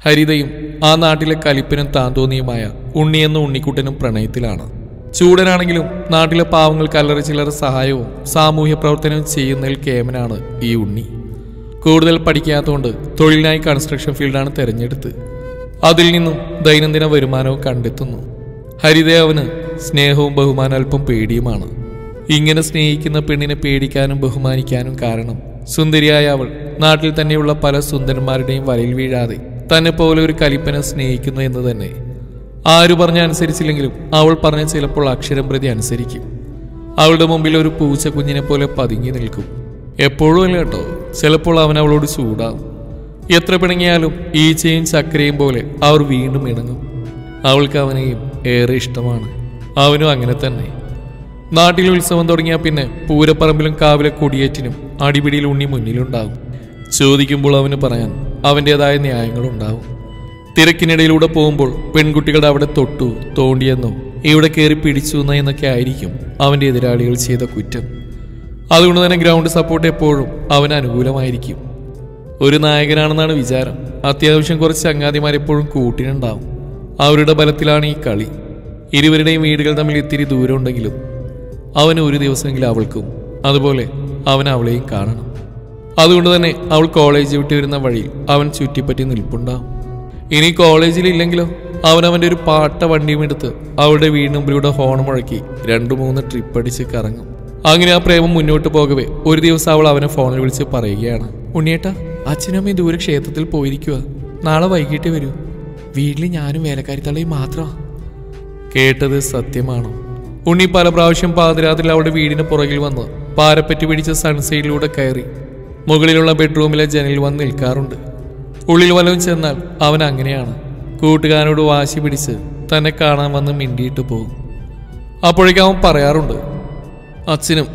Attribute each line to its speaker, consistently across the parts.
Speaker 1: ഹരിതയും ആ നാട്ടിലെ കലിപ്പനും താന്തോന്നിയുമായ ഉണ്ണിയെന്ന ഉണ്ണിക്കുട്ടനും പ്രണയത്തിലാണ് ചൂടനാണെങ്കിലും നാട്ടിലെ പാവങ്ങൾക്ക് അല്ലറ ചില്ലറ സഹായവും സാമൂഹ്യ പ്രവർത്തനവും ചെയ്യുന്നതിൽ കേമനാണ് ഈ ഉണ്ണി കൂടുതൽ പഠിക്കാത്തതുകൊണ്ട് തൊഴിലിനായി കൺസ്ട്രക്ഷൻ ഫീൽഡാണ് തിരഞ്ഞെടുത്ത് അതിൽ നിന്നും ദൈനംദിന വരുമാനവും കണ്ടെത്തുന്നു ഹരിതയെ അവന് സ്നേഹവും ബഹുമാനം അല്പം പേടിയുമാണ് ഇങ്ങനെ സ്നേഹിക്കുന്ന പെണ്ണിനെ പേടിക്കാനും ബഹുമാനിക്കാനും കാരണം സുന്ദരിയായ അവൾ നാട്ടിൽ തന്നെയുള്ള പല സുന്ദരന്മാരുടെയും വലയിൽ വീഴാതെ തന്നെ പോലെ ഒരു കലിപ്പനെ സ്നേഹിക്കുന്നു എന്ന് തന്നെ ആര് പറഞ്ഞ അനുസരിച്ചില്ലെങ്കിലും അവൾ പറഞ്ഞ ചിലപ്പോൾ അക്ഷരം പ്രതി അനുസരിക്കും അവളുടെ മുമ്പിൽ ഒരു പൂച്ച കുഞ്ഞിനെ പോലെ പതുങ്ങി നിൽക്കും എപ്പോഴും അല്ല കേട്ടോ ചിലപ്പോൾ അവൻ അവളോട് ചൂടാവും എത്ര പിണങ്ങിയാലും ഈച്ചയും ചക്കരയും പോലെ അവർ വീണ്ടും ഇണങ്ങും അവൾക്ക് അവനെയും ഏറെ ഇഷ്ടമാണ് അവനും അങ്ങനെ തന്നെ നാട്ടിൽ ഉത്സവം തുടങ്ങിയാൽ പിന്നെ പൂരപ്പറമ്പിലും കാവിലെ കൊടിയേറ്റിനും അടിപിടിയിൽ ഉണ്ണി മുന്നിലുണ്ടാവും ചോദിക്കുമ്പോൾ അവന് പറയാൻ അവൻ്റെതായ ന്യായങ്ങളുണ്ടാവും തിരക്കിനിടയിലൂടെ പോകുമ്പോൾ പെൺകുട്ടികളുടെ അവിടെ തൊട്ടു തോണ്ടിയെന്നോ ഇവിടെ കയറി പിടിച്ചു എന്നോ എന്നൊക്കെ ആയിരിക്കും അവൻ്റെ എതിരാളികൾ ചെയ്ത കുറ്റം അതുകൊണ്ട് തന്നെ ഗ്രൗണ്ട് സപ്പോർട്ട് എപ്പോഴും അവന് അനുകൂലമായിരിക്കും ഒരു നായകനാണെന്നാണ് വിചാരം അത്യാവശ്യം കുറച്ച് ചങ്ങാതിമാരെപ്പോഴും കൂട്ടിനുണ്ടാവും അവരുടെ ബലത്തിലാണ് ഈ കളി ഇരുവരുടെയും വീടുകൾ തമ്മിൽ ഇത്തിരി ദൂരമുണ്ടെങ്കിലും അവന് ഒരു ദിവസമെങ്കിലും അവൾക്കും അതുപോലെ അവൻ അവളെയും കാണണം അതുകൊണ്ട് തന്നെ അവൾ കോളേജ് വിട്ട് വരുന്ന വഴിയിൽ അവൻ ചുറ്റിപ്പറ്റി നിൽപ്പുണ്ടാവും ഇനി കോളേജിൽ ഇല്ലെങ്കിലോ അവൻ അവൻ്റെ ഒരു പാട്ട വണ്ടിയും എടുത്ത് അവളുടെ വീടിന് മുമ്പിലൂടെ ഹോൺ മുഴക്കി രണ്ടു മൂന്ന് ട്രിപ്പ് അടിച്ച് കറങ്ങും അങ്ങനെ ആ പ്രേമം മുന്നോട്ട് പോകവേ ഒരു ദിവസം അവൾ അവനെ ഫോണിൽ വിളിച്ച് പറയുകയാണ് ഉണ്ണിയേട്ടാ അച്ഛനും അമ്മയും ദൂരെ ക്ഷേത്രത്തിൽ പോയിരിക്കുക നാളെ വൈകിട്ട് വരൂ വീട്ടിൽ ഞാനും വേലക്കാരി തള്ളയും മാത്രമാ കേട്ടത് സത്യമാണോ ഉണ്ണി പല പ്രാവശ്യം പാതിരാത്രിയിൽ അവളുടെ വീടിന് പുറകിൽ വന്ന് പാരപ്പറ്റി പിടിച്ച സൺസൈഡിലൂടെ കയറി മുകളിലുള്ള ബെഡ്റൂമിലെ ജനലിൽ വന്ന് നിൽക്കാറുണ്ട് ഉള്ളിൽ വല്ലതും ചെന്നാൽ അവൻ അങ്ങനെയാണ് കൂട്ടുകാരനോട് വാശി പിടിച്ച് തന്നെ കാണാൻ വന്ന് മിണ്ടിയിട്ട് പോകും അപ്പോഴേക്കും അവൻ പറയാറുണ്ട് അച്ഛനും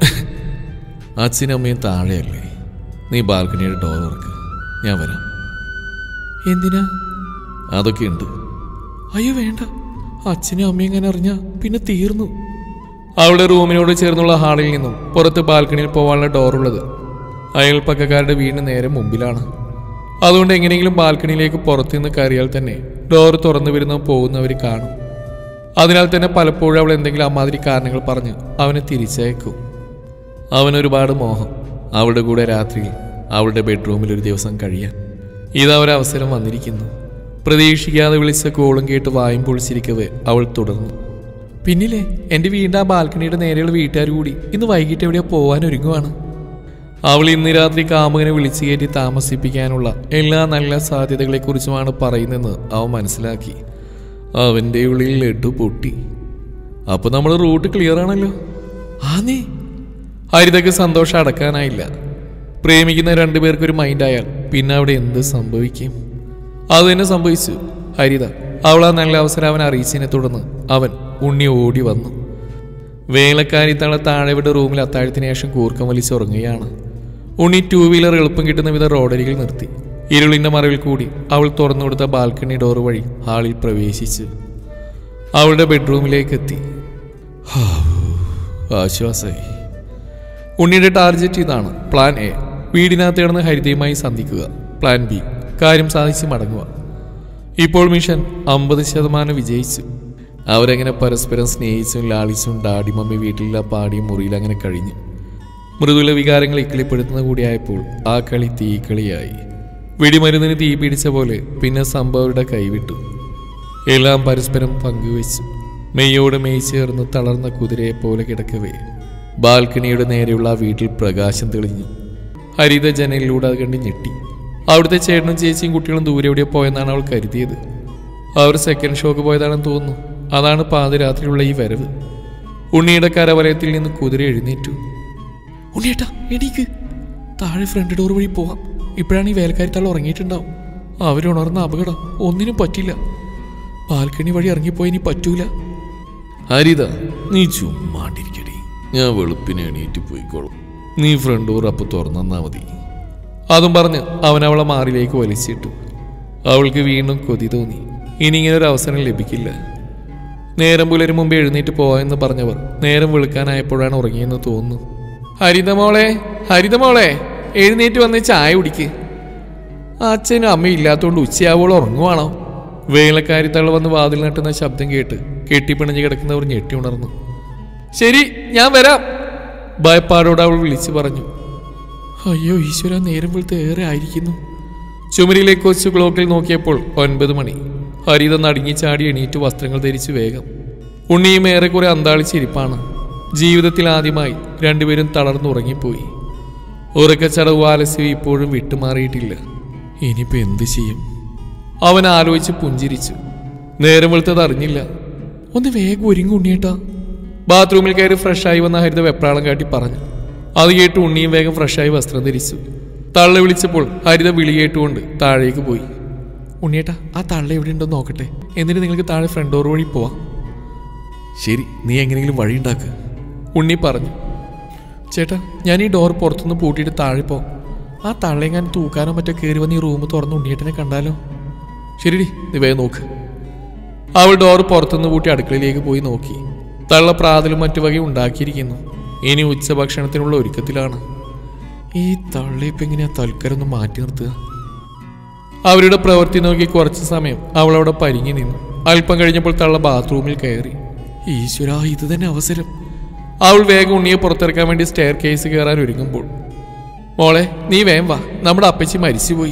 Speaker 1: അച്ഛനും അമ്മയും താഴെയല്ലേ നീ ബാൽക്കണിയുടെ ഡോർ തുറക്ക് ഞാൻ വരാം എന്തിനാ അതൊക്കെ ഉണ്ട് അയ്യോ വേണ്ട അച്ഛനും അമ്മയും ഇങ്ങനെ അറിഞ്ഞ പിന്നെ തീർന്നു അവളുടെ റൂമിനോട് ചേർന്നുള്ള ഹാളിൽ നിന്നും പുറത്ത് ബാൽക്കണിയിൽ പോകാനുള്ള ഡോറുള്ളത് അയൽപ്പക്കക്കാരുടെ വീടിന് നേരെ മുമ്പിലാണ് അതുകൊണ്ട് എങ്ങനെയെങ്കിലും ബാൽക്കണിയിലേക്ക് പുറത്തുനിന്ന് കയറിയാൽ തന്നെ ഡോർ തുറന്നു വരുന്ന പോകുന്നവർ കാണും അതിനാൽ തന്നെ പലപ്പോഴും അവൾ എന്തെങ്കിലും അമാതിരി കാരണങ്ങൾ പറഞ്ഞ് അവനെ തിരിച്ചയക്കും അവനൊരുപാട് മോഹം അവളുടെ കൂടെ രാത്രിയിൽ അവളുടെ ബെഡ്റൂമിൽ ഒരു ദിവസം കഴിയാൻ ഇതാ ഒരവസരം വന്നിരിക്കുന്നു പ്രതീക്ഷിക്കാതെ വിളിച്ച കോളും കേട്ട് വായും പൊളിച്ചിരിക്കവേ അവൾ തുടർന്നു പിന്നിലെ എൻ്റെ വീടിൻ്റെ ആ ബാൽക്കണിയുടെ നേരെയുള്ള വീട്ടുകാർ കൂടി ഇന്ന് വൈകിട്ട് എവിടെയോ പോകാൻ ഒരുങ്ങുവാണ് അവൾ ഇന്ന് രാത്രി കാമുകനെ വിളിച്ചു കയറ്റി താമസിപ്പിക്കാനുള്ള എല്ലാ നല്ല സാധ്യതകളെക്കുറിച്ചുമാണ് പറയുന്നതെന്ന് അവൻ മനസ്സിലാക്കി അവൻ്റെ ഉള്ളിൽ ലഡു പൊട്ടി അപ്പൊ നമ്മൾ റൂട്ട് ക്ലിയർ ആണല്ലോ ആന്നേ ഹരിതയ്ക്ക് സന്തോഷം അടക്കാനായില്ല പ്രേമിക്കുന്ന രണ്ടുപേർക്ക് ഒരു മൈൻഡ് ആയാൽ പിന്നെ അവിടെ എന്ത് സംഭവിക്കും അത് തന്നെ സംഭവിച്ചു ഹരിത അവൾ ആ നല്ല അവസരം അവൻ അറിയിച്ചതിനെ തുടർന്ന് അവൻ ഉണ്ണി ഓടി വന്നു വേലക്കാരി തളെ താഴെ വിട്ട റൂമിൽ അത്താഴത്തിന് ശേഷം കൂർക്കം വലിച്ചുറങ്ങുകയാണ് ഉണ്ണി ടൂ വീലർ എളുപ്പം കിട്ടുന്ന വിധ റോഡരികിൽ നിർത്തി ഇരുളിന്റെ മറവിൽ കൂടി അവൾ തുറന്നു കൊടുത്ത ബാൽക്കണി ഡോർ വഴി ഹാളിൽ പ്രവേശിച്ചു അവളുടെ ബെഡ്റൂമിലേക്ക് എത്തി ആശ്വാസമായി ഉണ്ണിയുടെ ടാർഗറ്റ് ഇതാണ് പ്ലാൻ എ വീടിനകത്ത് കിടന്ന് ഹരിതയുമായി സന്ധിക്കുക പ്ലാൻ ബി കാര്യം സാധിച്ച് മടങ്ങുക ഇപ്പോൾ മിഷൻ അമ്പത് ശതമാനം വിജയിച്ചു അവരങ്ങനെ പരസ്പരം സ്നേഹിച്ചും ലാളിച്ചും ഡാഡി മമ്മി വീട്ടിലുള്ള പാടിയും മുറിയിൽ അങ്ങനെ കഴിഞ്ഞു മൃദുല വികാരങ്ങൾ ഇക്കിളിപ്പെടുത്തുന്ന കൂടിയായപ്പോൾ ആ കളി തീക്കളിയായി വെടിമരുന്നിന് തീ പിടിച്ച പോലെ പിന്നെ സംഭവരുടെ കൈവിട്ടു എല്ലാം പരസ്പരം പങ്കുവെച്ചു മെയ്യോട് മെയ് ചേർന്ന് തളർന്ന കുതിരയെ പോലെ കിടക്കവേ ബാൽക്കണിയുടെ നേരെയുള്ള ആ വീട്ടിൽ പ്രകാശം തെളിഞ്ഞു ഹരിത ജനലിലൂടെ അത് കണ്ട് ഞെട്ടി അവിടുത്തെ ചേട്ടനും ചേച്ചിയും കുട്ടികളും ദൂരെ എവിടെയോ പോയെന്നാണ് അവൾ കരുതിയത് അവർ സെക്കൻഡ് ഷോക്ക് പോയതാണെന്ന് തോന്നുന്നു അതാണ് പാതിരാത്രിയുള്ള ഈ വരവ് ഉണ്ണിയുടെ കരവലയത്തിൽ നിന്ന് കുതിര എഴുന്നേറ്റു ഉണ്ണിയേട്ടാ എണീക്ക് താഴെ ഫ്രണ്ട് ഡോർ വഴി പോവാം ഇപ്പോഴാണ് ഈ വേലക്കാരി തള്ള ഉറങ്ങിയിട്ടുണ്ടാവും അവരുണർന്ന അപകടം ഒന്നിനും പറ്റില്ല ബാൽക്കണി വഴി ഇറങ്ങിപ്പോയി ഇനി പറ്റൂല ഹരിത നീ ചുമ്മാണ്ടിരിക്കടി ഞാൻ വെളുപ്പിന് എണീറ്റ് പോയിക്കോളും നീ ഫ്രണ്ട് ഡോർ അപ്പൊ തുറന്നാ മതി അതും പറഞ്ഞ് അവൻ അവളെ മാറിലേക്ക് വലിച്ചിട്ടു അവൾക്ക് വീണ്ടും കൊതി തോന്നി ഇനി ഇങ്ങനെ ഒരു അവസരം ലഭിക്കില്ല നേരം പുലരും മുമ്പ് എഴുന്നേറ്റ് പോവാമെന്ന് പറഞ്ഞവർ നേരം വെളുക്കാനായപ്പോഴാണ് ഉറങ്ങിയെന്ന് തോന്നുന്നു ഹരിതമോളെ ഹരിതമോളെ എഴുന്നേറ്റ് വന്ന് ചായ കുടിക്ക് അച്ഛനും അമ്മയും ഇല്ലാത്തതുകൊണ്ട് ഉച്ചയാവോളം ഉറങ്ങുവാണോ വേലക്കാരി തള്ള വന്ന് വാതിൽ നട്ടുന്ന ശബ്ദം കേട്ട് കെട്ടിപ്പിണഞ്ഞ് കിടക്കുന്നവർ ഞെട്ടി ഉണർന്നു ശരി ഞാൻ വരാം ഭയപ്പാടോട് അവൾ വിളിച്ചു പറഞ്ഞു അയ്യോ ഈശ്വര നേരം വെളുത്ത് ഏറെ ആയിരിക്കുന്നു ചുമരിലേക്ക് വെച്ച് ക്ലോക്കിൽ നോക്കിയപ്പോൾ ഒൻപത് മണി ഹരിത നടുങ്ങി ചാടി എണീറ്റ് വസ്ത്രങ്ങൾ ധരിച്ച് വേഗം ഉണ്ണിയും ഏറെക്കുറെ അന്താളിച്ചിരിപ്പാണ് ജീവിതത്തിൽ ആദ്യമായി രണ്ടുപേരും തളർന്നുറങ്ങിപ്പോയി ഉറക്കച്ചടവ് ആലസ്യം ഇപ്പോഴും വിട്ടുമാറിയിട്ടില്ല ഇനിയിപ്പോ എന്ത് ചെയ്യും അവൻ ആലോചിച്ച് പുഞ്ചിരിച്ചു നേരം വെളുത്തത് അറിഞ്ഞില്ല ഒന്ന് വേഗം ഒരുങ്ങി ഉണ്ണിയേട്ടാ ബാത്റൂമിൽ കയറി ഫ്രഷായി വന്ന ഹരിത വെപ്രാളം കാട്ടി പറഞ്ഞു അത് കേട്ട് ഉണ്ണിയും വേഗം ഫ്രഷായി വസ്ത്രം ധരിച്ചു തള്ള വിളിച്ചപ്പോൾ ഹരിത വിളി കേട്ടുകൊണ്ട് താഴേക്ക് പോയി ഉണ്ണിയേട്ടാ ആ തള്ള എവിടെ ഉണ്ടോ നോക്കട്ടെ എന്നിട്ട് നിങ്ങൾക്ക് താഴെ ഫ്രണ്ട് ഡോർ വഴി പോവാം ശരി നീ എങ്ങനെയെങ്കിലും വഴി ഉണ്ടാക്ക് ഉണ്ണി പറഞ്ഞു ചേട്ടാ ഞാൻ ഈ ഡോർ പുറത്തുനിന്ന് പൂട്ടിയിട്ട് താഴെ പോ ആ തള്ളയെങ്ങാൻ തൂക്കാനോ മറ്റോ കയറി വന്ന് ഈ റൂം തുറന്ന് ഉണ്ണിയേട്ടനെ കണ്ടാലോ ശരിടി നീ വേഗം നോക്ക് അവൾ ഡോർ പുറത്തുനിന്ന് പൂട്ടി അടുക്കളയിലേക്ക് പോയി നോക്കി തള്ള പ്രാതലും മറ്റു വകയും ഉണ്ടാക്കിയിരിക്കുന്നു ഇനി ഉച്ചഭക്ഷണത്തിനുള്ള ഒരുക്കത്തിലാണ് ഈ തള്ളയിപ്പ് എങ്ങനെയാ തൽക്കരൊന്ന് മാറ്റി നിർത്തുക അവരുടെ പ്രവൃത്തി നോക്കി കുറച്ച് സമയം അവൾ അവിടെ പരിങ്ങി നിന്നു അല്പം കഴിഞ്ഞപ്പോൾ തള്ള ബാത്റൂമിൽ കയറി ഈശ്വര ഇത് തന്നെ അവസരം അവൾ വേഗം ഉണ്ണിയെ പുറത്തിറക്കാൻ വേണ്ടി സ്റ്റെയർ കേസ് കയറാൻ ഒരുങ്ങുമ്പോൾ മോളെ നീ വേം വാ നമ്മുടെ അപ്പച്ചി മരിച്ചുപോയി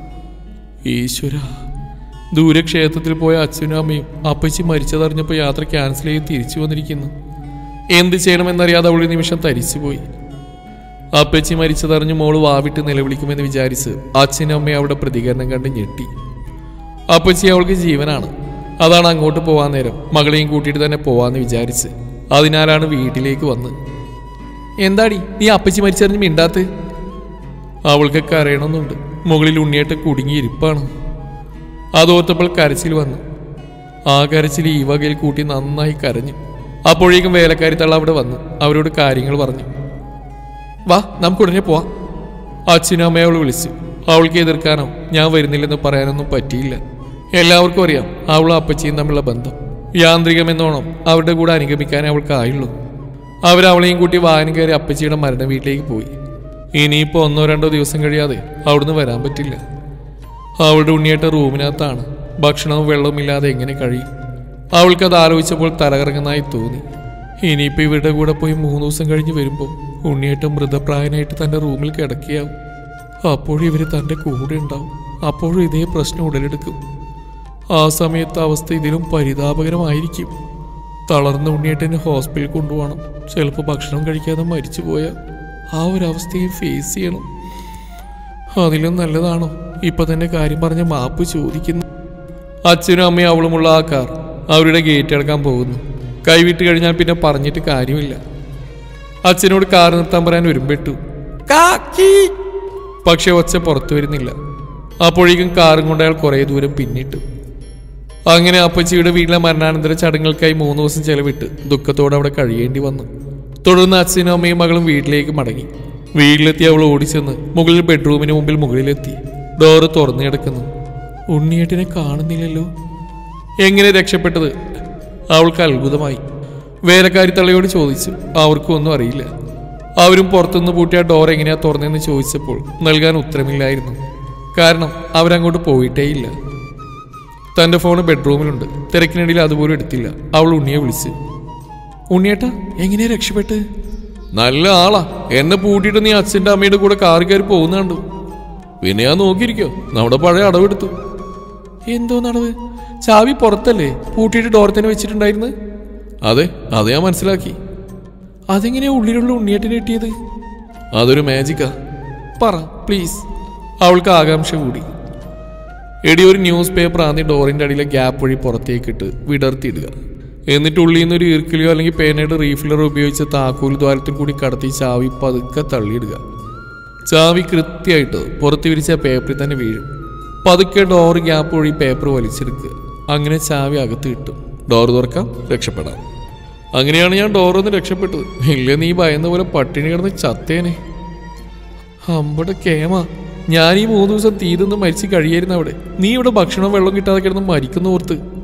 Speaker 1: ഈശ്വര ദൂരെ ക്ഷേത്രത്തിൽ പോയ അച്ഛനും അമ്മയും അപ്പച്ചി മരിച്ചതറിഞ്ഞപ്പോൾ യാത്ര ക്യാൻസൽ ചെയ്ത് തിരിച്ചു വന്നിരിക്കുന്നു എന്ത് ചെയ്യണമെന്നറിയാതെ അവൾ ഒരു നിമിഷം തരിച്ചുപോയി അപ്പച്ചി മരിച്ചതറിഞ്ഞ് മോള് വാവിട്ട് നിലവിളിക്കുമെന്ന് വിചാരിച്ച് അച്ഛനും അമ്മയും അവിടെ പ്രതികരണം കണ്ട് ഞെട്ടി അപ്പച്ചി അവൾക്ക് ജീവനാണ് അതാണ് അങ്ങോട്ട് പോവാൻ നേരം മകളെയും കൂട്ടിയിട്ട് തന്നെ പോവാന്ന് വിചാരിച്ച് അതിനാലാണ് വീട്ടിലേക്ക് വന്ന് എന്താടി നീ അപ്പച്ചി മരിച്ചറിഞ്ഞ് മിണ്ടാത്ത് അവൾക്കൊക്കെ അറിയണമെന്നുണ്ട് മുകളിൽ ഉണ്ണിയേട്ട് കുടുങ്ങിയിരിപ്പാണ് അതോർത്തപ്പോൾ കരച്ചിൽ വന്നു ആ കരച്ചിൽ ഈ വകയിൽ കൂട്ടി നന്നായി കരഞ്ഞു അപ്പോഴേക്കും വേലക്കാരി തള്ള അവിടെ വന്നു അവരോട് കാര്യങ്ങൾ പറഞ്ഞു വാ നമുക്ക് ഉടനെ പോവാം അച്ഛനും അമ്മയെ അവൾ വിളിച്ചു അവൾക്ക് എതിർക്കാനോ ഞാൻ വരുന്നില്ലെന്ന് പറയാനൊന്നും പറ്റിയില്ല എല്ലാവർക്കും അറിയാം അവളും അപ്പച്ചിയും തമ്മിലുള്ള ബന്ധം യാന്ത്രികമെന്നോണം അവരുടെ കൂടെ അനുഗമിക്കാനേ അവൾക്കായുള്ളൂ അവരവളെയും കൂട്ടി വാഹനം കയറി അപ്പച്ചിയുടെ മരണ വീട്ടിലേക്ക് പോയി ഇനിയിപ്പോൾ ഒന്നോ രണ്ടോ ദിവസം കഴിയാതെ അവിടുന്ന് വരാൻ പറ്റില്ല അവളുടെ ഉണ്ണിയേട്ട റൂമിനകത്താണ് ഭക്ഷണവും വെള്ളവും ഇല്ലാതെ എങ്ങനെ കഴിയും അവൾക്കത് ആലോചിച്ചപ്പോൾ തലകറങ്ങുന്നതായി തോന്നി ഇനിയിപ്പോൾ ഇവരുടെ കൂടെ പോയി മൂന്ന് ദിവസം കഴിഞ്ഞ് വരുമ്പോൾ ഉണ്ണിയേട്ടൻ മൃതപ്രായനായിട്ട് തൻ്റെ റൂമിൽ കിടക്കുകയാവും അപ്പോഴും ഇവർ തൻ്റെ കൂടെ ഉണ്ടാവും അപ്പോഴും ഇതേ പ്രശ്നം ഉടലെടുക്കും ആ സമയത്ത് അവസ്ഥ ഇതിലും പരിതാപകരമായിരിക്കും തളർന്ന ഉണ്ണിയേട്ടനെ ഹോസ്പിറ്റലിൽ കൊണ്ടുപോകണം ചിലപ്പോൾ ഭക്ഷണം കഴിക്കാതെ മരിച്ചു പോയാൽ ആ ഒരു അവസ്ഥയും ഫേസ് ചെയ്യണം അതിലും നല്ലതാണോ ഇപ്പൊ തന്നെ കാര്യം പറഞ്ഞ മാപ്പ് ചോദിക്കുന്നു അച്ഛനും അമ്മയും അവളുമുള്ള ആ കാർ അവരുടെ ഗേറ്റ് അടക്കാൻ പോകുന്നു കൈവിട്ട് കഴിഞ്ഞാൽ പിന്നെ പറഞ്ഞിട്ട് കാര്യമില്ല അച്ഛനോട് കാർ നിർത്താൻ പറയാൻ ഒരുമ്പെട്ടു കാക്കി പക്ഷെ ഒച്ച പുറത്തു വരുന്നില്ല അപ്പോഴേക്കും കാറും കൊണ്ട് അയാൾ കുറേ ദൂരം പിന്നിട്ടു അങ്ങനെ അപ്പച്ചിയുടെ വീട്ടിലെ മരണാനന്തര ചടങ്ങുകൾക്കായി മൂന്ന് ദിവസം ചെലവിട്ട് ദുഃഖത്തോടെ അവിടെ കഴിയേണ്ടി വന്നു തുടർന്ന് അച്ഛനും അമ്മയും മകളും വീട്ടിലേക്ക് മടങ്ങി വീട്ടിലെത്തി അവൾ ഓടിച്ചെന്ന് മുകളിൽ ബെഡ്റൂമിന് മുമ്പിൽ മുകളിലെത്തി ഡോറ് തുറന്നു കിടക്കുന്നു ഉണ്ണിയേട്ടിനെ കാണുന്നില്ലല്ലോ എങ്ങനെ രക്ഷപ്പെട്ടത് അവൾക്ക് അത്ഭുതമായി വേലക്കാരി തള്ളയോട് ചോദിച്ചു അവർക്കും ഒന്നും അറിയില്ല അവരും പുറത്തുനിന്ന് പൂട്ടിയ ഡോർ എങ്ങനെയാ തുറന്നതെന്ന് ചോദിച്ചപ്പോൾ നൽകാൻ ഉത്തരമില്ലായിരുന്നു കാരണം അവരങ്ങോട്ട് പോയിട്ടേയില്ല തന്റെ ഫോൺ ബെഡ്റൂമിലുണ്ട് തിരക്കിനിടയിൽ അതുപോലും എടുത്തില്ല അവൾ ഉണ്ണിയെ വിളിച്ചു ഉണ്ണിയേട്ടാ എങ്ങനെയാ രക്ഷപ്പെട്ട് നല്ല ആളാ എന്നെ പൂട്ടിയിട്ട് നീ അച്ഛന്റെ അമ്മയുടെ കൂടെ കാറി കയറി പോകുന്ന കണ്ടു പിന്നെ ഞാൻ നോക്കിയിരിക്കോ നമ്മുടെ പഴയ അടവെടുത്തു എന്തോ നടവ് ചാവി പുറത്തല്ലേ പൂട്ടിയിട്ട് ഡോർ തന്നെ വെച്ചിട്ടുണ്ടായിരുന്നു അതെ അത് ഞാൻ മനസ്സിലാക്കി അതെങ്ങനെയാ ഉള്ളിലുള്ള ഉണ്ണിയേട്ടിന് കിട്ടിയത് അതൊരു മാജിക്കാ പറ പ്ലീസ് അവൾക്ക് ആകാംക്ഷ കൂടി എടി ഒരു ന്യൂസ് പേപ്പർ ആദ്യം ഡോറിന്റെ അടിയിലെ ഗ്യാപ്പ് വഴി പുറത്തേക്കിട്ട് വിടർത്തിയിടുക എന്നിട്ട് ഉള്ളിൽ നിന്ന് ഒരു ഈർക്കിളിയോ അല്ലെങ്കിൽ പേനയുടെ റീഫിലറോ ഉപയോഗിച്ച് താക്കോൽ ദ്വാരത്തിൽ കൂടി കടത്തി ചാവി പതുക്കെ തള്ളിയിടുക ചാവി കൃത്യമായിട്ട് പുറത്ത് വിരിച്ച പേപ്പറിൽ തന്നെ വീഴും പതുക്കെ ഡോർ ഗ്യാപ്പ് വഴി പേപ്പർ വലിച്ചെടുക്കുക അങ്ങനെ ചാവി അകത്ത് കിട്ടും ഡോർ തുറക്കാം രക്ഷപ്പെടാം അങ്ങനെയാണ് ഞാൻ ഡോറൊന്ന് രക്ഷപ്പെട്ടത് ഇല്ല നീ ഭയന്ന പോലെ പട്ടിണി കിടന്ന് ചത്തേനെ അമ്പടെ കേമ ഞാൻ ഈ മൂന്ന് ദിവസം തീ തിന്ന് മരിച്ച് കഴിയായിരുന്നു അവിടെ നീ ഇവിടെ ഭക്ഷണം വെള്ളം കിട്ടാതെ കിടന്ന് മരിക്കുന്ന ഓർത്ത്